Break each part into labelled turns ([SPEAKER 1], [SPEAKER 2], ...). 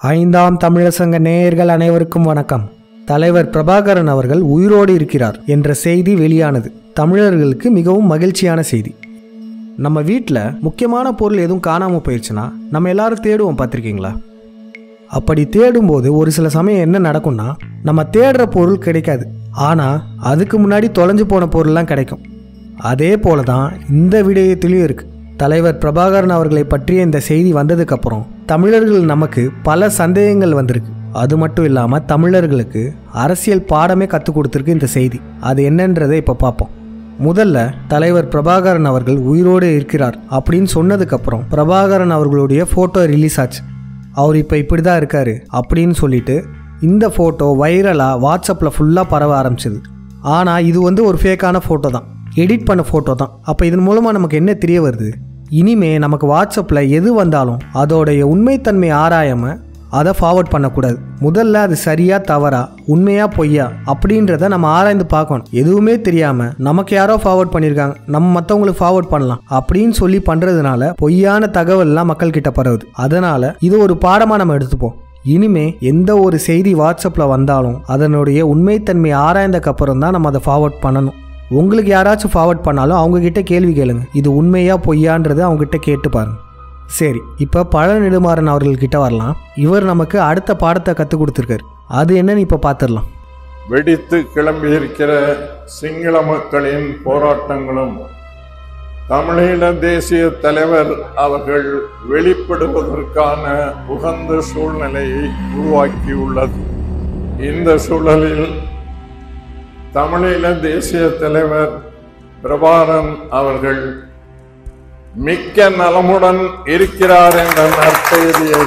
[SPEAKER 1] ஐந்தாம் தமிழர் சங்க நேயர்கள் அனைவருக்கும் வணக்கம் தலைவர் பிரபாகரன் அவர்கள் உயிரோடு இருக்கிறார் என்ற செய்தி வெளியானது தமிழர்களுக்கு மிகவும் மகிழ்ச்சியான செய்தி நம்ம வீட்டில் முக்கியமான பொருள் எதுவும் காணாமல் போயிடுச்சுன்னா நம்ம எல்லாரும் தேடுவோம் பார்த்துருக்கீங்களா அப்படி தேடும்போது ஒரு சில சமயம் என்ன நடக்கும்னா நம்ம தேடுற பொருள் கிடைக்காது ஆனால் அதுக்கு முன்னாடி தொலைஞ்சு போன பொருள்லாம் கிடைக்கும் அதே போல தான் இந்த விடயத்திலையும் இருக்கு தலைவர் பிரபாகரன் அவர்களை பற்றிய இந்த செய்தி வந்ததுக்கப்புறம் தமிழர்கள் நமக்கு பல சந்தேகங்கள் வந்திருக்கு அது மட்டும் இல்லாமல் தமிழர்களுக்கு அரசியல் பாடமே கற்றுக் கொடுத்துருக்கு இந்த செய்தி அது என்னன்றதை இப்போ பார்ப்போம் முதல்ல தலைவர் பிரபாகரன் அவர்கள் உயிரோடு இருக்கிறார் அப்படின்னு சொன்னதுக்கப்புறம் பிரபாகரன் அவர்களுடைய ஃபோட்டோ ரிலீஸ் ஆச்சு அவர் இப்போ இப்படி தான் இருக்காரு அப்படின்னு சொல்லிட்டு இந்த ஃபோட்டோ வைரலாக வாட்ஸ்அப்பில் ஃபுல்லாக பரவ ஆரம்பிச்சது ஆனால் இது வந்து ஒரு ஃபேக்கான ஃபோட்டோ தான் எடிட் பண்ண ஃபோட்டோ தான் அப்போ இதன் மூலமாக நமக்கு என்ன தெரிய வருது இனிமே நமக்கு வாட்ஸ்அப்பில் எது வந்தாலும் அதோடைய உண்மைத்தன்மை ஆராயாமல் அதை ஃபார்வர்ட் பண்ணக்கூடாது முதல்ல அது சரியா தவறா உண்மையா பொய்யா அப்படின்றத நம்ம ஆராய்ந்து பார்க்கணும் எதுவுமே தெரியாம நமக்கு யாரோ ஃபார்வர்ட் பண்ணியிருக்காங்க நம்ம மற்றவங்களுக்கு ஃபார்வர்ட் பண்ணலாம் அப்படின்னு சொல்லி பண்றதுனால பொய்யான தகவல்லாம் மக்கள் கிட்ட பரவுது அதனால இது ஒரு பாடமா நம்ம எடுத்துப்போம் இனிமே எந்த ஒரு செய்தி வாட்ஸ்அப்பில் வந்தாலும் அதனுடைய உண்மைத்தன்மை ஆராய்ந்தக்கப்புறம் தான் நம்ம அதை ஃபார்வர்ட் பண்ணணும் உங்களுக்கு யாராச்சும் ஃபார்வர்ட் பண்ணாலும் அவங்க கிட்ட கேள்வி கேளுங்க இது உண்மையா பொய்யான்றதை அவங்க கிட்ட கேட்டு பாருங்க சரி இப்போ பழ நெடுமாறன் அவர்கள்கிட்ட வரலாம் இவர் நமக்கு அடுத்த பாடத்தை கற்றுக் கொடுத்துருக்காரு அது என்னன்னு இப்போ பார்த்துடலாம்
[SPEAKER 2] வெடித்து கிளம்பியிருக்கிற சிங்கள மக்களின் போராட்டங்களும் தமிழீழ தேசிய தலைவர் அவர்கள் வெளிப்படுவதற்கான உகந்த சூழ்நிலையை உருவாக்கியுள்ளது இந்த சூழலில் தமிழீழ தேசிய தலைவர் பிரபாரன் அவர்கள் மிக்க நலமுடன் இருக்கிறார் என்ற நற்செய்தியை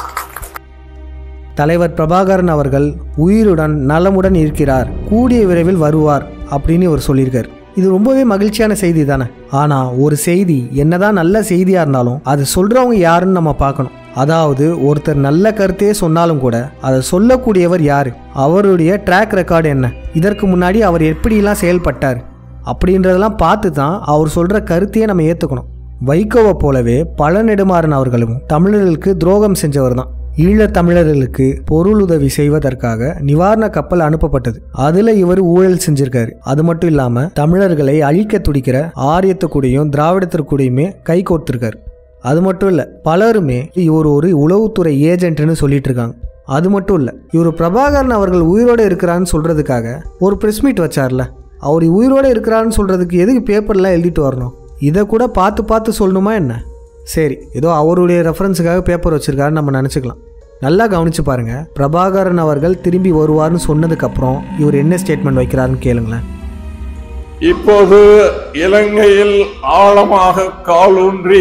[SPEAKER 1] தலைவர் பிரபாகரன் அவர்கள் உயிருடன் நலமுடன் இருக்கிறார் கூடிய விரைவில் வருவார் அப்படின்னு இவர் சொல்லியிருக்கார் இது ரொம்பவே மகிழ்ச்சியான செய்தி தானே ஆனால் ஒரு செய்தி என்னதான் நல்ல செய்தியாக இருந்தாலும் அது சொல்கிறவங்க யாருன்னு நம்ம பார்க்கணும் அதாவது ஒருத்தர் நல்ல கருத்தையே சொன்னாலும் கூட அதை சொல்லக்கூடியவர் யாரு அவருடைய ட்ராக் ரெக்கார்டு என்ன இதற்கு முன்னாடி அவர் எப்படிலாம் செயல்பட்டார் அப்படின்றதெல்லாம் பார்த்து தான் அவர் சொல்கிற கருத்தையே நம்ம ஏற்றுக்கணும் வைகோவை போலவே பல நெடுமாறன் அவர்களும் தமிழர்களுக்கு துரோகம் செஞ்சவர் தான் ஈழத் தமிழர்களுக்கு பொருளுதவி செய்வதற்காக நிவாரண கப்பல் அனுப்பப்பட்டது அதுல இவர் ஊழல் செஞ்சிருக்காரு அது மட்டும் இல்லாம தமிழர்களை அழிக்க துடிக்கிற ஆரியத்துக்கூடையும் திராவிடத்திற்குடையுமே கை கோர்த்திருக்காரு அது மட்டும் இல்ல பலருமே இவர் ஒரு உளவுத்துறை ஏஜென்ட்னு சொல்லிட்டு இருக்காங்க அது மட்டும் இல்ல இவர் பிரபாகரன் அவர்கள் உயிரோடு இருக்கிறான்னு சொல்றதுக்காக ஒரு பிரஸ் மீட் வச்சார்ல அவர் உயிரோடு இருக்கிறான்னு சொல்றதுக்கு எதுக்கு பேப்பர்லாம் எழுதிட்டு வரணும் இதை கூட பார்த்து பார்த்து சொல்லணுமா என்ன சரி ஏதோ அவருடைய ரெஃபரன்ஸுக்காக பேப்பர் வச்சிருக்காருன்னு நம்ம நினச்சிக்கலாம் நல்லா கவனிச்சு பாருங்க பிரபாகரன் அவர்கள் திரும்பி வருவார்னு சொன்னதுக்கப்புறம் இவர் என்ன ஸ்டேட்மெண்ட் வைக்கிறாருன்னு கேளுங்களேன்
[SPEAKER 2] இப்போது இலங்கையில் ஆழமாக காலூன்றி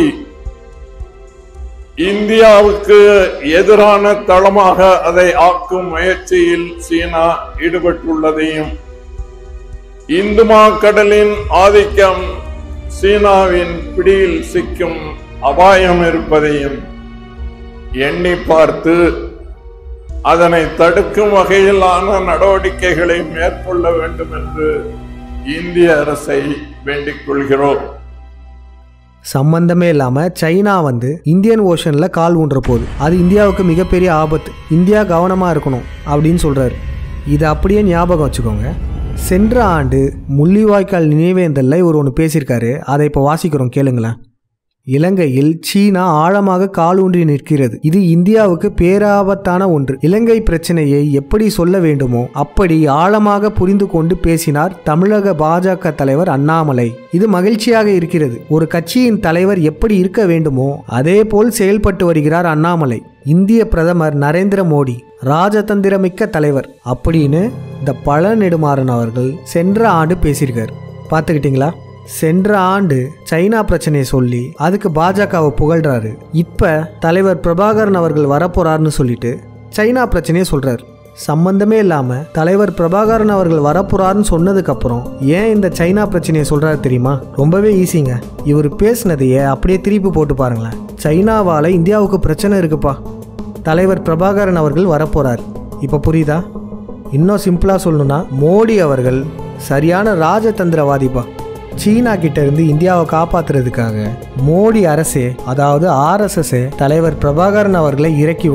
[SPEAKER 2] இந்தியாவுக்கு எதிரான தளமாக அதை ஆக்கும் முயற்சியில் சீனா ஈடுபட்டுள்ளதையும் இந்துமா கடலின் ஆதிக்கம் சீனாவின் பிடியில் சிக்கும் அபாயம் இருப்பதையும் எண்ணி பார்த்து அதனை தடுக்கும் வகையிலான நடவடிக்கைகளை மேற்கொள்ள வேண்டும் என்று இந்திய அரசை வேண்டிக் கொள்கிறோம்
[SPEAKER 1] சம்பந்தமே இல்லாமல் சைனா வந்து இந்தியன் ஓஷனில் கால் ஊன்ற போகுது அது இந்தியாவுக்கு மிகப்பெரிய ஆபத்து இந்தியா கவனமாக இருக்கணும் அப்படின்னு சொல்கிறாரு இதை அப்படியே ஞாபகம் வச்சுக்கோங்க சென்ற ஆண்டு முள்ளிவாய்க்கால் நினைவேந்தலில் இவர் ஒன்று பேசியிருக்காரு அதை இப்போ வாசிக்கிறோம் கேளுங்களேன் இலங்கையில் சீனா ஆழமாக காலூன்றி நிற்கிறது இது இந்தியாவுக்கு பேராபத்தான ஒன்று இலங்கை பிரச்சனையை எப்படி சொல்ல வேண்டுமோ அப்படி ஆழமாக புரிந்து கொண்டு பேசினார் தமிழக பாஜக தலைவர் அண்ணாமலை இது மகிழ்ச்சியாக இருக்கிறது ஒரு கட்சியின் தலைவர் எப்படி இருக்க வேண்டுமோ அதே போல் செயல்பட்டு வருகிறார் அண்ணாமலை இந்திய பிரதமர் நரேந்திர மோடி ராஜதந்திரமிக்க தலைவர் அப்படின்னு இந்த பழ நெடுமாறன் அவர்கள் சென்ற ஆண்டு பேசியிருக்கார் பார்த்துக்கிட்டீங்களா சென்ற ஆண்டு சைனா பிரச்சனையை சொல்லி அதுக்கு பாஜகவை புகழ்றாரு இப்ப தலைவர் பிரபாகரன் அவர்கள் வரப்போறாருன்னு சொல்லிட்டு சைனா பிரச்சனையை சொல்றாரு சம்பந்தமே இல்லாம தலைவர் பிரபாகரன் அவர்கள் வரப்போறாருன்னு சொன்னதுக்கு அப்புறம் ஏன் இந்த சைனா பிரச்சனையை சொல்றாரு தெரியுமா ரொம்பவே ஈஸிங்க இவர் பேசினதையே அப்படியே திருப்பி போட்டு பாருங்களேன் சைனாவால இந்தியாவுக்கு பிரச்சனை இருக்குப்பா தலைவர் பிரபாகரன் அவர்கள் வரப்போறார் இப்போ புரியுதா இன்னும் சிம்பிளாக சொல்லணும்னா மோடி அவர்கள் சரியான ராஜதந்திரவாதிப்பா சீனா கிட்ட இருந்து இந்தியாவை காப்பாத்துறதுக்காக மோடி அரசே அதாவது ஆர்எஸ்எஸ்ஸே தலைவர் பிரபாகரன் அவர்களை இறக்கி விடும்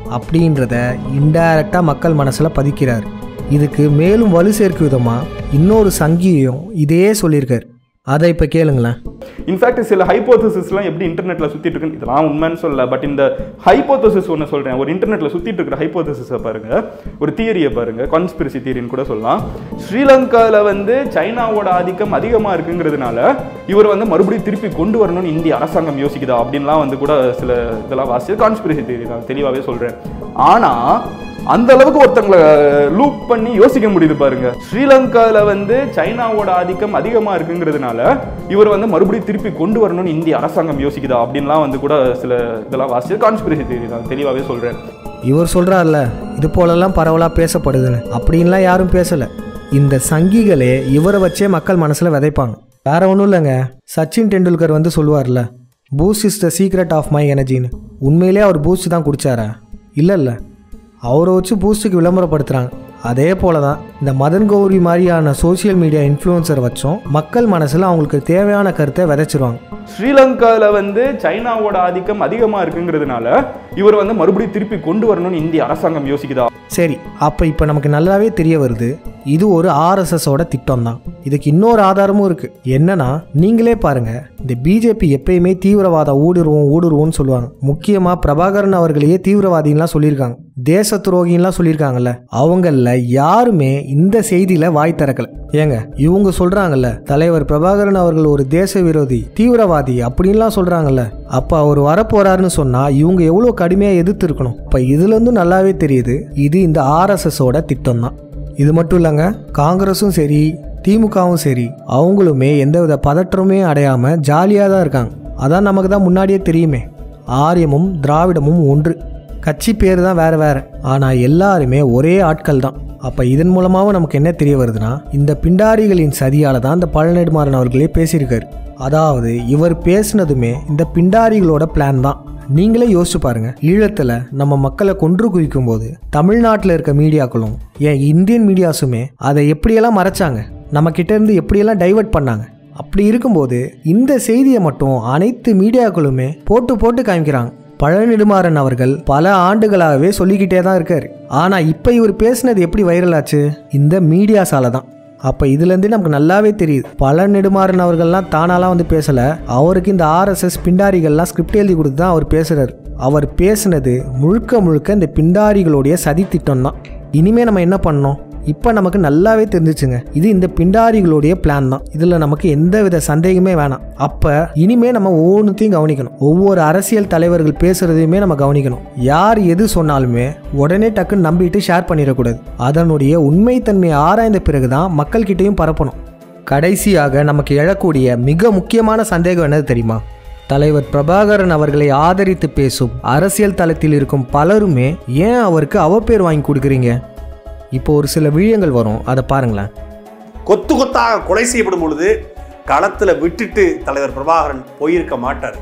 [SPEAKER 1] அப்படின்றத இன்டைரக்டாக மக்கள் மனசில் பதிக்கிறார் இதுக்கு மேலும் வலு சேர்க்கும் விதமாக இன்னொரு சங்கியும் இதே சொல்லியிருக்கார் அதை இப்போ கேளுங்களேன்
[SPEAKER 3] இன்ஃபேக்ட் சில ஹைப்போதசிஸ்லாம் எப்படி இன்டர்நெட்டில் சுற்றிட்டு இருக்குன்னு இதெல்லாம் உண்மைன்னு சொல்லல பட் இந்த ஹைப்போதசிஸ் ஒன்று சொல்கிறேன் ஒரு இன்டர்நெட்டில் சுற்றிட்டு இருக்கிற ஹைப்போதசிஸை பாருங்க ஒரு தியரியை பாருங்க கான்ஸ்பிரசி தியரின்னு கூட சொல்லலாம் ஸ்ரீலங்காவில் வந்து சைனாவோட ஆதிக்கம் அதிகமாக இருக்குங்கிறதுனால இவர் வந்து மறுபடியும் திருப்பி கொண்டு வரணும்னு இந்திய அரசாங்கம் யோசிக்குதா அப்படின்லாம் வந்து கூட சில இதெல்லாம் வாசிச்சு கான்ஸ்பிரசி தியரி தான் தெளிவாகவே சொல்கிறேன் ஆனால் அந்த அளவுக்கு ஒருத்தங்களை லூப் பண்ணி யோசிக்க முடியுது பாருங்க ஸ்ரீலங்கால வந்து சைனாவோட ஆதிக்கம் அதிகமா இருக்குங்கிறதுனால இவர் வந்து மறுபடியும் திருப்பி கொண்டு வரணும்னு இந்திய அரசாங்கம் யோசிக்குதா அப்படின்லாம் வந்து கூட சில இதெல்லாம் வாசிச்சு கான்ஸ்பிரசி தியரி தான் தெளிவாகவே சொல்றேன்
[SPEAKER 1] இவர் சொல்கிறார்ல இது போலெல்லாம் பரவலாக பேசப்படுதுன்னு அப்படின்லாம் யாரும் பேசலை இந்த சங்கிகளே இவரை வச்சே மக்கள் மனசில் விதைப்பாங்க வேற ஒன்றும் இல்லைங்க சச்சின் டெண்டுல்கர் வந்து சொல்லுவார்ல Boost is the secret of my எனர்ஜின்னு உண்மையிலே அவர் பூஸ்ட் தான் குடிச்சாரா இல்லை இல்லை அவரை வச்சு பூஸ்ட்டுக்கு விளம்பரப்படுத்துகிறாங்க அதே போல தான் இந்த மதன் கௌரி மாதிரியான சோஷியல் மீடியா இன்ஃப்ளூயன்சர் வச்சும் மக்கள் மனசில் அவங்களுக்கு தேவையான கருத்தை விதைச்சிருவாங்க
[SPEAKER 3] ஸ்ரீலங்கால வந்து சைனாவோட ஆதிக்கம் அதிகமா இருக்குங்கிறதுனால இவர் வந்து மறுபடியும் திருப்பி கொண்டு வரணும்னு இந்திய அரசாங்கம் யோசிக்குதா
[SPEAKER 1] சரி அப்போ இப்போ நமக்கு நல்லாவே தெரிய வருது இது ஒரு ஆர்எஸ்எஸோட திட்டம் தான் இதுக்கு இன்னொரு ஆதாரமும் இருக்குது என்னன்னா நீங்களே பாருங்க இந்த பிஜேபி எப்பயுமே தீவிரவாத ஊடுருவோம் ஊடுருவோம்னு சொல்லுவாங்க முக்கியமாக பிரபாகரன் அவர்களையே தீவிரவாதின்லாம் சொல்லியிருக்காங்க தேச துரோகின்லாம் சொல்லியிருக்காங்கல்ல அவங்கள யாருமே இந்த செய்தியில் வாய் திறக்கல ஏங்க இவங்க சொல்கிறாங்கல்ல தலைவர் பிரபாகரன் அவர்கள் ஒரு தேச விரோதி தீவிரவாதி அப்படின்லாம் சொல்கிறாங்கல்ல அப்போ அவர் வரப்போறாருன்னு சொன்னால் இவங்க எவ்வளோ கடுமையாக எதிர்த்து இருக்கணும் இப்போ இதுலேருந்து நல்லாவே தெரியுது இது இந்த ஆர்எஸ்எஸோட திட்டம் தான் இது மட்டும் இல்லைங்க காங்கிரஸும் சரி திமுகவும் சரி அவங்களுமே எந்தவித பதற்றமே அடையாமல் ஜாலியாக தான் இருக்காங்க அதான் நமக்கு தான் முன்னாடியே தெரியுமே ஆரியமும் திராவிடமும் ஒன்று கட்சி பேர் தான் வேறு வேறு ஆனால் எல்லாருமே ஒரே ஆட்கள் தான் அப்போ இதன் மூலமாகவும் நமக்கு என்ன தெரிய வருதுன்னா இந்த பிண்டாரிகளின் சதியால் தான் இந்த பழநெடுமாறன் அவர்களே பேசியிருக்காரு அதாவது இவர் பேசினதுமே இந்த பிண்டாரிகளோட பிளான் தான் நீங்களே யோசிச்சு பாருங்க ஈழத்தில் நம்ம மக்களை கொன்று குவிக்கும் போது தமிழ்நாட்டில் இருக்க மீடியாக்களும் ஏன் இந்தியன் மீடியாஸுமே அதை எப்படியெல்லாம் மறைச்சாங்க நம்ம கிட்ட இருந்து எப்படியெல்லாம் டைவர்ட் பண்ணாங்க அப்படி இருக்கும்போது இந்த செய்தியை மட்டும் அனைத்து மீடியாக்களுமே போட்டு போட்டு காமிக்கிறாங்க பழநெடுமாறன் அவர்கள் பல ஆண்டுகளாகவே சொல்லிக்கிட்டே தான் இருக்காரு ஆனால் இப்போ இவர் பேசினது எப்படி வைரல் ஆச்சு இந்த மீடியாஸால தான் அப்போ இதுலேருந்தே நமக்கு நல்லாவே தெரியுது பல நெடுமாறன் அவர்கள்லாம் தானாலாம் வந்து பேசலை அவருக்கு இந்த ஆர்எஸ்எஸ் பிண்டாரிகள்லாம் ஸ்கிரிப்ட் எழுதி கொடுத்து தான் அவர் பேசுகிறார் அவர் பேசுனது முழுக்க முழுக்க இந்த பிண்டாரிகளுடைய சதி திட்டம் தான் இனிமே நம்ம என்ன பண்ணோம் இப்போ நமக்கு நல்லாவே தெரிஞ்சிச்சுங்க இது இந்த பிண்டாரிகளுடைய பிளான் தான் இதில் நமக்கு எந்த வித சந்தேகமே வேணாம் அப்போ இனிமே நம்ம ஒவ்வொன்றுத்தையும் கவனிக்கணும் ஒவ்வொரு அரசியல் தலைவர்கள் பேசுறதையுமே நம்ம கவனிக்கணும் யார் எது சொன்னாலுமே உடனே டக்குன்னு நம்பிட்டு ஷேர் பண்ணிடக்கூடாது அதனுடைய உண்மைத்தன்மையை ஆராய்ந்த பிறகு தான் மக்கள்கிட்டையும் பரப்பணும் கடைசியாக நமக்கு எழக்கூடிய மிக முக்கியமான சந்தேகம் என்னது தெரியுமா தலைவர் பிரபாகரன் அவர்களை ஆதரித்து பேசும் அரசியல் தளத்தில் இருக்கும் பலருமே ஏன் அவருக்கு அவப்பேர் வாங்கி கொடுக்குறீங்க இப்போ ஒரு சில விழியங்கள் வரும் அதை பாருங்களேன்
[SPEAKER 4] கொத்து கொத்தாக கொலை செய்யப்படும் பொழுது களத்துல விட்டுட்டு தலைவர் பிரபாகரன் போயிருக்க மாட்டார்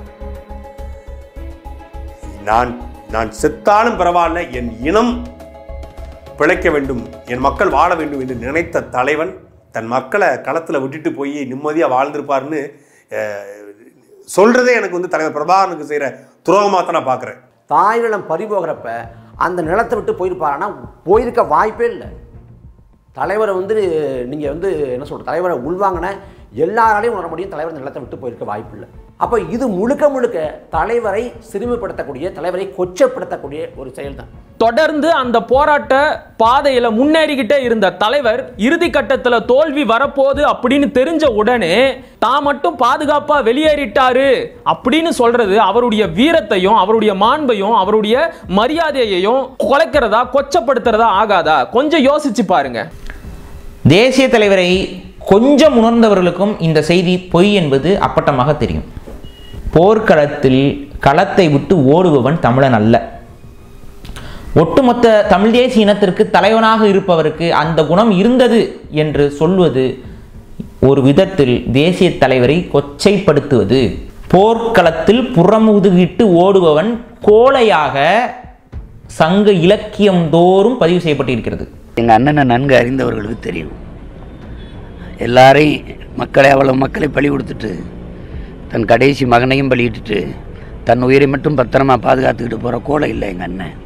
[SPEAKER 4] நான் நான் செத்தாலும் பரவாயில்ல என் இனம் பிழைக்க வேண்டும் என் மக்கள் வாழ வேண்டும் என்று நினைத்த தலைவன் தன் மக்களை களத்தில் விட்டுட்டு போய் நிம்மதியாக வாழ்ந்திருப்பார்னு அஹ், சொல்றதே எனக்கு வந்து தலைவர் பிரபாகரனுக்கு செய்கிற துரோகமாக தான் நான் பார்க்குறேன்
[SPEAKER 5] தாய் நிலம் பறி போகிறப்ப அந்த நிலத்தை விட்டு போயிருப்பாருன்னா போயிருக்க வாய்ப்பே இல்லை தலைவரை வந்து நீங்கள் வந்து என்ன சொல்ற தலைவரை உள்வாங்கின எல்லாராலையும் உணர முடியும் தலைவர் இந்த நிலத்தை விட்டு போயிருக்க வாய்ப்பு இல்லை அப்போ இது முழுக்க முழுக்க தலைவரை சிறுமைப்படுத்தக்கூடிய தலைவரை கொச்சப்படுத்தக்கூடிய ஒரு செயல் தான்
[SPEAKER 6] தொடர்ந்து அந்த போராட்ட பாதையில முன்னேறிக்கிட்டே இருந்த தலைவர் இறுதி கட்டத்துல தோல்வி வரப்போகுது அப்படின்னு தெரிஞ்ச உடனே தான் மட்டும் பாதுகாப்பா வெளியேறிட்டாரு அப்படின்னு சொல்றது அவருடைய வீரத்தையும் அவருடைய மாண்பையும் அவருடைய மரியாதையையும் குலைக்கிறதா கொச்சப்படுத்துறதா ஆகாதா கொஞ்சம் யோசிச்சு பாருங்க
[SPEAKER 7] தேசிய தலைவரை கொஞ்சம் உணர்ந்தவர்களுக்கும் இந்த செய்தி பொய் என்பது அப்பட்டமாக தெரியும் போர்க்களத்தில் களத்தை விட்டு ஓடுபவன் தமிழன் அல்ல ஒட்டுமொத்த தமிழ் தேசிய இனத்திற்கு தலைவனாக இருப்பவருக்கு அந்த குணம் இருந்தது என்று சொல்வது ஒரு விதத்தில் தேசிய தலைவரை கொச்சைப்படுத்துவது போர்க்களத்தில் புறமுதுகிட்டு ஓடுபவன் கோழையாக சங்க இலக்கியம் தோறும் பதிவு செய்யப்பட்டிருக்கிறது
[SPEAKER 8] எங்கள் அண்ணனை நன்கு அறிந்தவர்களுக்கு தெரியும் எல்லாரையும் மக்களை அவ்வளோ மக்களை பலி கொடுத்துட்டு தன் கடைசி மகனையும் பலியிட்டுட்டு தன் உயிரை மட்டும் பத்திரமா பாதுகாத்துக்கிட்டு போகிற கோலை இல்லை எங்கள் அண்ணன்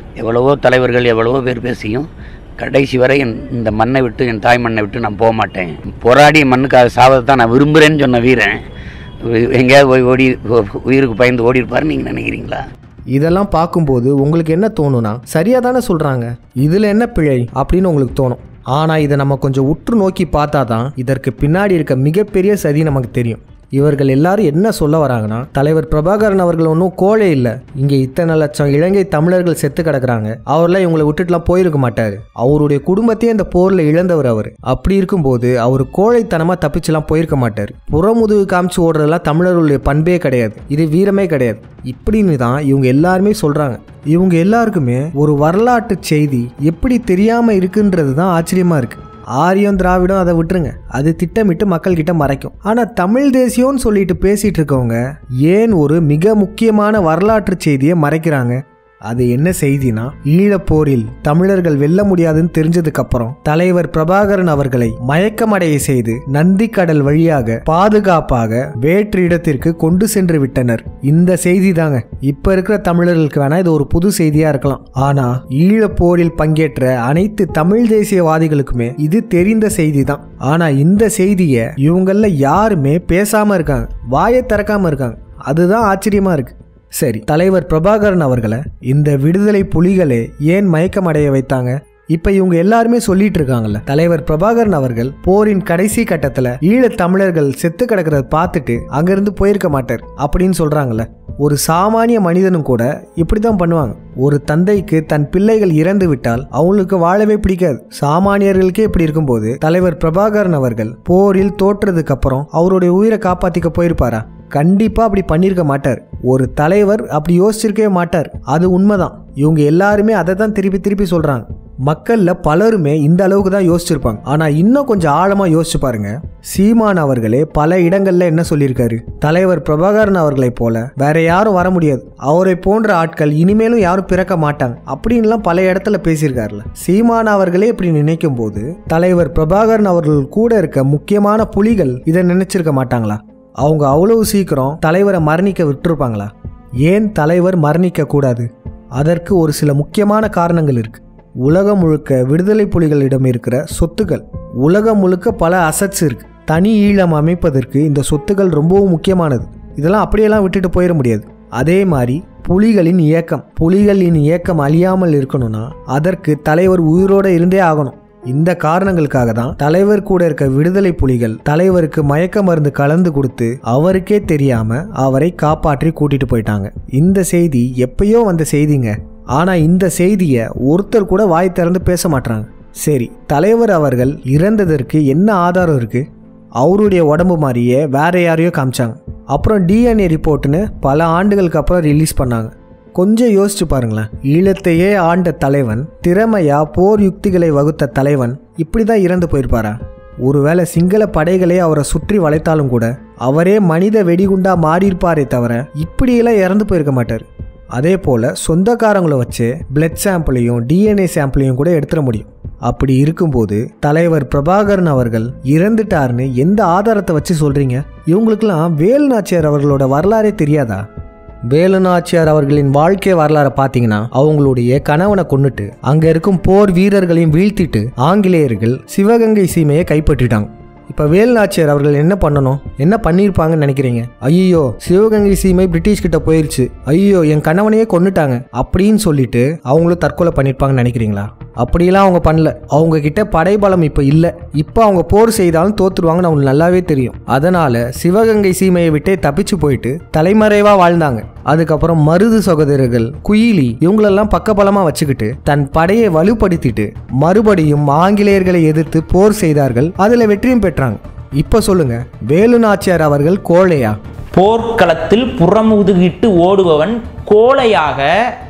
[SPEAKER 8] எவ்வளவோ தலைவர்கள் எவ்வளவோ பேர் பேசியும் கடைசி வரை என் இந்த மண்ணை விட்டு என் தாய் மண்ணை விட்டு நான் போக மாட்டேன் போராடிய மண்ணுக்காக சாவதை தான் நான் விரும்புகிறேன்னு சொன்ன வீரன் எங்கேயாவது போய் ஓடி உயிருக்கு பயந்து ஓடி இருப்பாருன்னு நீங்கள் நினைக்கிறீங்களா
[SPEAKER 1] இதெல்லாம் பார்க்கும்போது உங்களுக்கு என்ன தோணும்னா சரியாக தானே சொல்கிறாங்க இதில் என்ன பிழை அப்படின்னு உங்களுக்கு தோணும் ஆனால் இதை நம்ம கொஞ்சம் உற்று நோக்கி பார்த்தா தான் இதற்கு பின்னாடி இருக்க மிகப்பெரிய சதி நமக்கு தெரியும் இவர்கள் எல்லாரும் என்ன சொல்ல வராங்கன்னா தலைவர் பிரபாகரன் அவர்கள் ஒன்றும் கோழை இல்லை இங்கே இத்தனை லட்சம் இலங்கை தமிழர்கள் செத்து கிடக்குறாங்க அவர்லாம் இவங்களை விட்டுட்டுலாம் போயிருக்க மாட்டார் அவருடைய குடும்பத்தையே இந்த போரில் இழந்தவர் அவர் அப்படி இருக்கும்போது அவர் கோழைத்தனமாக தப்பிச்சுலாம் போயிருக்க மாட்டார் புறமுதுகு காமிச்சு ஓடுறதெல்லாம் தமிழர்களுடைய பண்பே கிடையாது இது வீரமே கிடையாது இப்படின்னு தான் இவங்க எல்லாருமே சொல்கிறாங்க இவங்க எல்லாருக்குமே ஒரு வரலாற்று செய்தி எப்படி தெரியாமல் இருக்குன்றது தான் ஆச்சரியமாக இருக்குது ஆரியம் திராவிடம் அதை விட்டுருங்க அது திட்டமிட்டு மக்கள்கிட்ட மறைக்கும் ஆனால் தமிழ் தேசியம்னு சொல்லிட்டு பேசிட்டு இருக்கவங்க ஏன் ஒரு மிக முக்கியமான வரலாற்று செய்தியை மறைக்கிறாங்க அது என்ன செய்தினா ஈழப்போரில் தமிழர்கள் வெல்ல முடியாதுன்னு தெரிஞ்சதுக்கு அப்புறம் தலைவர் பிரபாகரன் அவர்களை மயக்கமடைய செய்து நந்திக்கடல் வழியாக பாதுகாப்பாக வேற்று இடத்திற்கு கொண்டு சென்று விட்டனர் இந்த செய்தி தாங்க இப்ப இருக்கிற தமிழர்களுக்கு வேணா இது ஒரு புது செய்தியா இருக்கலாம் ஆனா ஈழப்போரில் பங்கேற்ற அனைத்து தமிழ் தேசியவாதிகளுக்குமே இது தெரிந்த செய்தி தான் ஆனா இந்த செய்தியை இவங்கள யாருமே பேசாம இருக்காங்க வாயை திறக்காம இருக்காங்க அதுதான் ஆச்சரியமா இருக்கு சரி தலைவர் பிரபாகரன் அவர்களை இந்த விடுதலை புலிகளே ஏன் மயக்கம் அடைய வைத்தாங்க இப்ப இவங்க எல்லாருமே சொல்லிட்டு இருக்காங்கல்ல தலைவர் பிரபாகரன் அவர்கள் போரின் கடைசி கட்டத்துல ஈழத் தமிழர்கள் செத்து கிடக்கிறத பார்த்துட்டு அங்கிருந்து போயிருக்க மாட்டார் அப்படின்னு சொல்றாங்கல்ல ஒரு சாமானிய மனிதனும் கூட இப்படி தான் பண்ணுவாங்க ஒரு தந்தைக்கு தன் பிள்ளைகள் இறந்து விட்டால் அவங்களுக்கு வாழவே பிடிக்காது சாமானியர்களுக்கே இப்படி இருக்கும்போது தலைவர் பிரபாகரன் அவர்கள் போரில் தோற்றதுக்கு அப்புறம் அவருடைய உயிரை காப்பாத்திக்க போயிருப்பாரா கண்டிப்பா அப்படி பண்ணியிருக்க மாட்டார் ஒரு தலைவர் அப்படி யோசிச்சிருக்கவே மாட்டார் அது உண்மைதான் இவங்க எல்லாருமே அதை தான் திருப்பி திருப்பி சொல்றாங்க மக்கள்ல பலருமே இந்த அளவுக்கு தான் யோசிச்சிருப்பாங்க ஆனா இன்னும் கொஞ்சம் ஆழமா யோசிச்சு பாருங்க சீமான் அவர்களே பல இடங்கள்ல என்ன சொல்லியிருக்காரு தலைவர் பிரபாகரன் அவர்களை போல வேற யாரும் வர முடியாது அவரை போன்ற ஆட்கள் இனிமேலும் யாரும் பிறக்க மாட்டாங்க அப்படின்லாம் பல இடத்துல பேசியிருக்காருல சீமான் அவர்களே இப்படி நினைக்கும் போது தலைவர் பிரபாகரன் அவர்கள் கூட இருக்க முக்கியமான புலிகள் இதை நினைச்சிருக்க மாட்டாங்களா அவங்க அவ்வளவு சீக்கிரம் தலைவரை மரணிக்க விட்டுருப்பாங்களா ஏன் தலைவர் மரணிக்க கூடாது அதற்கு ஒரு சில முக்கியமான காரணங்கள் இருக்கு உலகம் முழுக்க விடுதலை புலிகளிடம் இருக்கிற சொத்துக்கள் உலகம் முழுக்க பல அசட்ஸ் இருக்கு தனி ஈழம் அமைப்பதற்கு இந்த சொத்துக்கள் ரொம்பவும் முக்கியமானது இதெல்லாம் அப்படியெல்லாம் விட்டுட்டு போயிட முடியாது அதே மாதிரி புலிகளின் இயக்கம் புலிகளின் இயக்கம் அழியாமல் இருக்கணும்னா அதற்கு தலைவர் உயிரோட இருந்தே ஆகணும் இந்த காரணங்களுக்காக தான் தலைவர் கூட இருக்க விடுதலை புலிகள் தலைவருக்கு மயக்க மருந்து கலந்து கொடுத்து அவருக்கே தெரியாம அவரை காப்பாற்றி கூட்டிட்டு போயிட்டாங்க இந்த செய்தி எப்பயோ வந்த செய்திங்க ஆனா இந்த செய்தியை ஒருத்தர் கூட வாய் திறந்து பேச மாட்டாங்க சரி தலைவர் அவர்கள் இறந்ததற்கு என்ன ஆதாரம் இருக்கு அவருடைய உடம்பு மாதிரியே வேற யாரையோ காமிச்சாங்க அப்புறம் டிஎன்ஏ ரிப்போர்ட்னு பல ஆண்டுகளுக்கு அப்புறம் ரிலீஸ் பண்ணாங்க கொஞ்சம் யோசிச்சு பாருங்களேன் ஈழத்தையே ஆண்ட தலைவன் திறமையா போர் யுக்திகளை வகுத்த தலைவன் இப்படி தான் இறந்து போயிருப்பாரா ஒருவேளை சிங்கள படைகளே அவரை சுற்றி வளைத்தாலும் கூட அவரே மனித வெடிகுண்டா மாறியிருப்பாரே தவிர இப்படியெல்லாம் இறந்து போயிருக்க மாட்டார் அதே போல் சொந்தக்காரங்களை வச்சு பிளட் சாம்பிளையும் டிஎன்ஏ சாம்பிளையும் கூட எடுத்துட முடியும் அப்படி இருக்கும்போது தலைவர் பிரபாகரன் அவர்கள் இறந்துட்டாருன்னு எந்த ஆதாரத்தை வச்சு சொல்றீங்க இவங்களுக்கெல்லாம் வேலு நாச்சியார் அவர்களோட வரலாறே தெரியாதா வேலு நாச்சியார் அவர்களின் வாழ்க்கை வரலாறை பார்த்தீங்கன்னா அவங்களுடைய கணவனை கொன்னுட்டு அங்க இருக்கும் போர் வீரர்களையும் வீழ்த்திட்டு ஆங்கிலேயர்கள் சிவகங்கை சீமையை கைப்பற்றிட்டாங்க இப்போ வேலுநாச்சியார் அவர்கள் என்ன பண்ணணும் என்ன பண்ணியிருப்பாங்கன்னு நினைக்கிறீங்க ஐயோ சிவகங்கை சீமை பிரிட்டிஷ் கிட்ட போயிருச்சு ஐயோ என் கணவனையே கொன்னுட்டாங்க அப்படின்னு சொல்லிட்டு அவங்களும் தற்கொலை பண்ணியிருப்பாங்கன்னு நினைக்கிறீங்களா அப்படியெல்லாம் அவங்க பண்ணல அவங்க கிட்ட படைபலம் இப்போ இல்லை இப்போ அவங்க போர் செய்தாலும் தோத்துருவாங்கன்னு அவங்களுக்கு நல்லாவே தெரியும் அதனால சிவகங்கை சீமையை விட்டே தப்பிச்சு போயிட்டு தலைமறைவா வாழ்ந்தாங்க அதுக்கப்புறம் மருது சகோதரர்கள் குயிலி இவங்களெல்லாம் பக்கபலமா வச்சுக்கிட்டு தன் படையை வலுப்படுத்திட்டு மறுபடியும் ஆங்கிலேயர்களை எதிர்த்து போர் செய்தார்கள் அதுல வெற்றியும் பெற்றாங்க இப்ப சொல்லுங்க வேலு நாச்சியார் அவர்கள் கோழையா
[SPEAKER 7] போர்க்களத்தில் புறமுதுகிட்டு ஓடுபவன் கோழையாக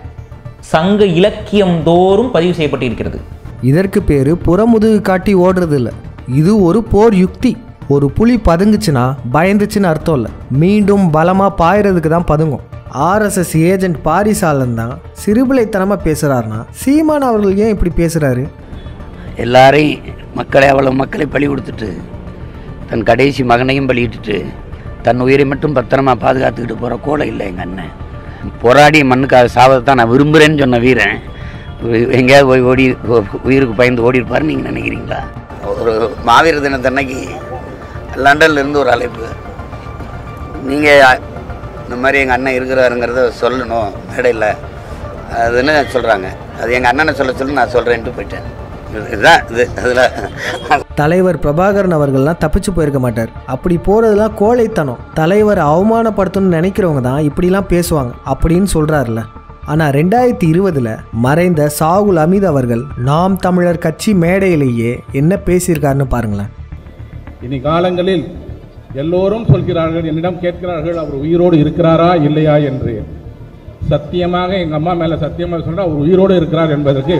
[SPEAKER 7] சங்க இலக்கியம் தோறும் பதிவு செய்யப்பட்டிருக்கிறது
[SPEAKER 1] இதற்கு பேரு புறமுதுகு காட்டி ஓடுறது இல்ல இது ஒரு போர் யுக்தி ஒரு புலி பதுங்குச்சுன்னா பயந்துச்சுன்னு அர்த்தம் இல்லை மீண்டும் பலமா பாயறதுக்கு தான் பதுங்கும் ஆர்எஸ்எஸ் ஏஜென்ட் பாரிசாலன் தான் சிறுபிளைத்தனமாக பேசுகிறாருன்னா சீமான் அவர்கள் ஏன் இப்படி பேசுகிறாரு
[SPEAKER 8] எல்லாரையும் மக்களை அவ்வளோ மக்களை பலி கொடுத்துட்டு தன் கடைசி மகனையும் பலியிட்டுட்டு தன் உயிரை மட்டும் பத்திரமா பாதுகாத்துக்கிட்டு போகிற கோலை இல்லை எங்கள் அண்ணன் போராடிய மண்ணுக்காக சாவதை தான் நான் விரும்புகிறேன்னு சொன்ன வீரன் உ- எங்கேயாவது போய் ஓடி உ- உயிருக்கு பயந்து ஓடி இருப்பாருன்னு நீங்கள் நினைக்கிறீங்களா ஒரு மாவீர தினத்தன்னைக்கு லண்டன்ல இருந்து ஒரு அழைப்பு நீங்கள் இந்த மாதிரி எங்கள் அண்ணன் இருக்கிறாருங்கிறத சொல்லணும் மேடையில் அதுன்னு சொல்கிறாங்க அது எங்கள் அண்ணனை சொல்ல சொல்லி நான் சொல்கிறேன்ட்டு போயிட்டேன் இது- இதுதான் இது அதில்
[SPEAKER 1] தலைவர் பிரபாகரன் அவர்கள்லாம் தப்பிச்சு போயிருக்க மாட்டார் அப்படி போறதெல்லாம் கோழைத்தனம் தலைவர் அவமானப்படுத்தணும்னு நினைக்கிறவங்க தான் இப்படிலாம் பேசுவாங்க அப்படின்னு சொல்றாருல ஆனால் ரெண்டாயிரத்தி இருபதுல மறைந்த சாகுல் அமீத் அவர்கள் நாம் தமிழர் கட்சி மேடையிலேயே என்ன பேசியிருக்காருன்னு பாருங்களேன்
[SPEAKER 9] இனி காலங்களில் எல்லோரும் சொல்கிறார்கள் என்னிடம் கேட்கிறார்கள் அவர் உயிரோடு இருக்கிறாரா இல்லையா என்று சத்தியமாக எங்க அம்மா மேல சத்தியமாக சொல்ற அவர் உயிரோடு இருக்கிறார் என்பதற்கு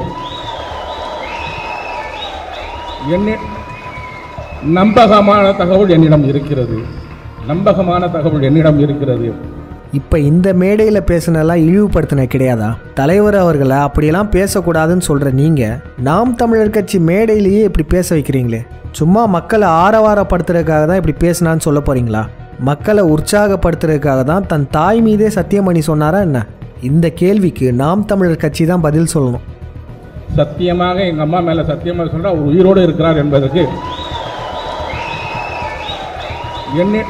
[SPEAKER 9] என்னி நம்பகமான தகவல் என்னிடம் இருக்கிறது நம்பகமான தகவல் என்னிடம் இருக்கிறது
[SPEAKER 1] இப்போ இந்த மேடையில் பேசுனதெல்லாம் இழிவுபடுத்தின கிடையாதா தலைவர் அவர்களை அப்படியெல்லாம் பேசக்கூடாதுன்னு சொல்கிற நீங்கள் நாம் தமிழர் கட்சி மேடையிலேயே இப்படி பேச வைக்கிறீங்களே சும்மா மக்களை ஆரவாரப்படுத்துறதுக்காக தான் இப்படி பேசினான்னு சொல்ல போகிறீங்களா மக்களை உற்சாகப்படுத்துறதுக்காக தான் தன் தாய் மீதே சத்தியம் பண்ணி சொன்னாரா என்ன இந்த கேள்விக்கு நாம் தமிழர் கட்சி தான் பதில் சொல்லணும்
[SPEAKER 9] சத்தியமாக எங்க அம்மா மேல சத்தியமாக சொல்ற அவர் உயிரோடு இருக்கிறார் என்பதற்கு என்னி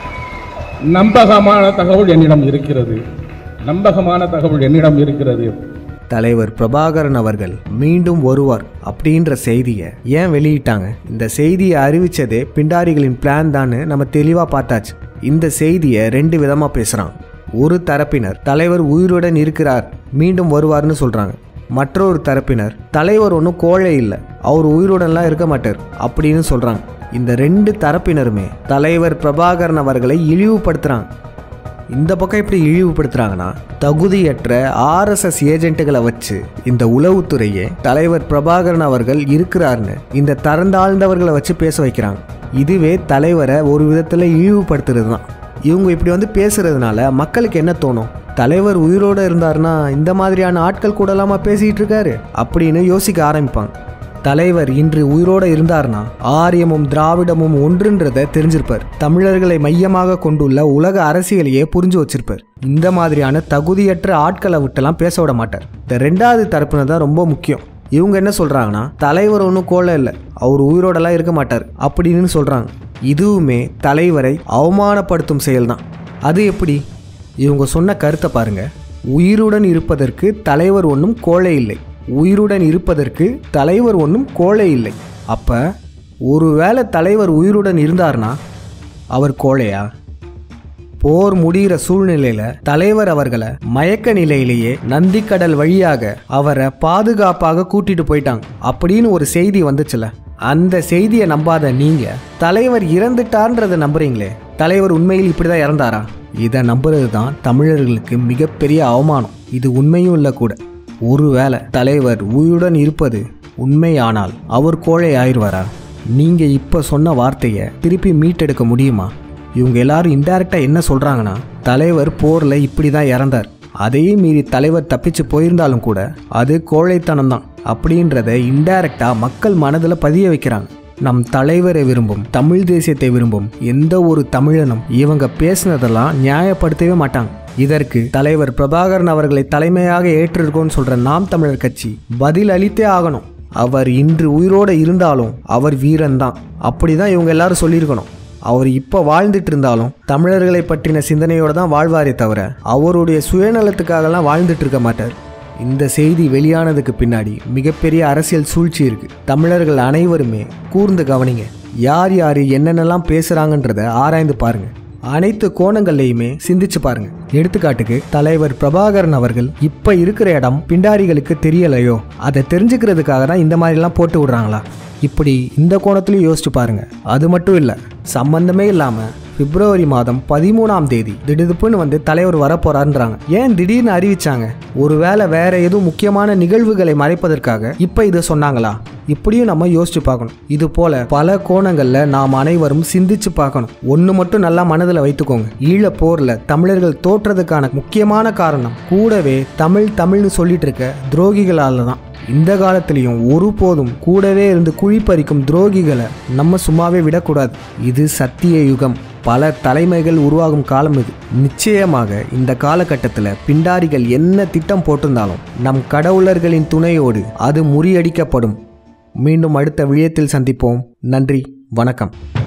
[SPEAKER 9] நம்பகமான தகவல் என்னிடம் இருக்கிறது நம்பகமான தகவல் என்னிடம் இருக்கிறது
[SPEAKER 1] தலைவர் பிரபாகரன் அவர்கள் மீண்டும் வருவார் அப்படின்ற செய்தியை ஏன் வெளியிட்டாங்க இந்த செய்தியை அறிவிச்சதே பிண்டாரிகளின் பிளான் தான்னு நம்ம தெளிவாக பார்த்தாச்சு இந்த செய்தியை ரெண்டு விதமாக பேசுகிறாங்க ஒரு தரப்பினர் தலைவர் உயிருடன் இருக்கிறார் மீண்டும் வருவார்னு சொல்கிறாங்க மற்றொரு தரப்பினர் தலைவர் ஒன்றும் கோழை இல்லை அவர் உயிருடன்லாம் இருக்க மாட்டார் அப்படின்னு சொல்கிறாங்க இந்த ரெண்டு தரப்பினருமே தலைவர் பிரபாகரன் அவர்களை இழிவுபடுத்துகிறாங்க இந்த பக்கம் எப்படி இழிவுபடுத்துறாங்கன்னா தகுதியற்ற ஆர்எஸ்எஸ் ஏஜென்ட்டுகளை வச்சு இந்த உளவுத்துறையே தலைவர் பிரபாகரன் அவர்கள் இருக்கிறார்னு இந்த தரந்தாழ்ந்தவர்களை வச்சு பேச வைக்கிறாங்க இதுவே தலைவரை ஒரு விதத்தில் இழிவுபடுத்துறது தான் இவங்க இப்படி வந்து பேசுறதுனால மக்களுக்கு என்ன தோணும் தலைவர் உயிரோடு இருந்தாருன்னா இந்த மாதிரியான ஆட்கள் கூடலாமா பேசிகிட்டு இருக்காரு அப்படின்னு யோசிக்க ஆரம்பிப்பாங்க தலைவர் இன்று உயிரோட இருந்தார்னா ஆரியமும் திராவிடமும் ஒன்றுன்றதை தெரிஞ்சிருப்பார் தமிழர்களை மையமாக கொண்டுள்ள உலக அரசியலையே புரிஞ்சு வச்சிருப்பார் இந்த மாதிரியான தகுதியற்ற ஆட்களை விட்டெல்லாம் பேச விட மாட்டார் இந்த ரெண்டாவது தரப்பினர் தான் ரொம்ப முக்கியம் இவங்க என்ன சொல்றாங்கன்னா தலைவர் ஒன்றும் கோல இல்லை அவர் உயிரோடலாம் இருக்க மாட்டார் அப்படின்னு சொல்றாங்க இதுவுமே தலைவரை அவமானப்படுத்தும் செயல்தான் அது எப்படி இவங்க சொன்ன கருத்தை பாருங்க உயிருடன் இருப்பதற்கு தலைவர் ஒன்றும் கோழை இல்லை உயிருடன் இருப்பதற்கு தலைவர் ஒன்றும் கோழை இல்லை அப்ப ஒருவேளை தலைவர் உயிருடன் இருந்தார்னா அவர் கோழையா போர் முடிகிற சூழ்நிலையில தலைவர் அவர்களை மயக்க நிலையிலேயே நந்திக்கடல் வழியாக அவரை பாதுகாப்பாக கூட்டிட்டு போயிட்டாங்க அப்படின்னு ஒரு செய்தி வந்துச்சுல அந்த செய்தியை நம்பாத நீங்க தலைவர் இறந்துட்டார்ன்றதை நம்புறீங்களே தலைவர் உண்மையில் இப்படிதான் இறந்தாரா இதை நம்புறது தான் தமிழர்களுக்கு மிகப்பெரிய அவமானம் இது உண்மையும் இல்லை கூட ஒருவேளை தலைவர் உயிருடன் இருப்பது உண்மையானால் அவர் கோழை ஆயிடுவாரா நீங்க இப்ப சொன்ன வார்த்தையை திருப்பி மீட்டெடுக்க முடியுமா இவங்க எல்லாரும் இன்டைரக்டா என்ன சொல்றாங்கன்னா தலைவர் போர்ல இப்படி தான் இறந்தார் அதையும் மீறி தலைவர் தப்பிச்சு போயிருந்தாலும் கூட அது கோழைத்தனம் தான் அப்படின்றத இன்டைரக்டா மக்கள் மனதில் பதிய வைக்கிறாங்க நம் தலைவரை விரும்பும் தமிழ் தேசியத்தை விரும்பும் எந்த ஒரு தமிழனும் இவங்க பேசுனதெல்லாம் நியாயப்படுத்தவே மாட்டாங்க இதற்கு தலைவர் பிரபாகரன் அவர்களை தலைமையாக ஏற்றிருக்கோன்னு சொல்ற நாம் தமிழர் கட்சி பதில் அளித்தே ஆகணும் அவர் இன்று உயிரோடு இருந்தாலும் அவர் வீரன் தான் அப்படிதான் இவங்க எல்லாரும் சொல்லியிருக்கணும் அவர் இப்போ வாழ்ந்துட்டு இருந்தாலும் தமிழர்களை பற்றின சிந்தனையோடு தான் வாழ்வாரே தவிர அவருடைய சுயநலத்துக்காகலாம் வாழ்ந்துட்டு இருக்க மாட்டார் இந்த செய்தி வெளியானதுக்கு பின்னாடி மிகப்பெரிய அரசியல் சூழ்ச்சி இருக்கு தமிழர்கள் அனைவருமே கூர்ந்து கவனிங்க யார் யார் என்னென்னலாம் பேசுறாங்கன்றத ஆராய்ந்து பாருங்க அனைத்து கோணங்கள்லையுமே சிந்திச்சு பாருங்க எடுத்துக்காட்டுக்கு தலைவர் பிரபாகரன் அவர்கள் இப்ப இருக்கிற இடம் பிண்டாரிகளுக்கு தெரியலையோ அதை தெரிஞ்சுக்கிறதுக்காக தான் இந்த மாதிரிலாம் போட்டு விடுறாங்களா இப்படி இந்த கோணத்திலையும் யோசிச்சு பாருங்க அது மட்டும் இல்லை சம்பந்தமே இல்லாம பிப்ரவரி மாதம் பதிமூணாம் தேதி திடுதுப்புன்னு வந்து தலைவர் வரப்போறான்றாங்க ஏன் திடீர்னு அறிவிச்சாங்க ஒருவேளை வேற எதுவும் முக்கியமான நிகழ்வுகளை மறைப்பதற்காக இப்ப இதை சொன்னாங்களா இப்படியும் நம்ம யோசிச்சு பார்க்கணும் இது போல பல கோணங்கள்ல நாம் அனைவரும் சிந்திச்சு பார்க்கணும் ஒன்று மட்டும் நல்லா மனதில் வைத்துக்கோங்க ஈழ போர்ல தமிழர்கள் தோற்றதுக்கான முக்கியமான காரணம் கூடவே தமிழ் தமிழ்னு சொல்லிட்டு இருக்க துரோகிகளால தான் இந்த காலத்திலையும் ஒருபோதும் கூடவே இருந்து குழி பறிக்கும் துரோகிகளை நம்ம சும்மாவே விடக்கூடாது இது சத்திய யுகம் பல தலைமைகள் உருவாகும் காலம் இது நிச்சயமாக இந்த காலகட்டத்தில் பிண்டாரிகள் என்ன திட்டம் போட்டிருந்தாலும் நம் கடவுளர்களின் துணையோடு அது முறியடிக்கப்படும் மீண்டும் அடுத்த விழயத்தில் சந்திப்போம் நன்றி வணக்கம்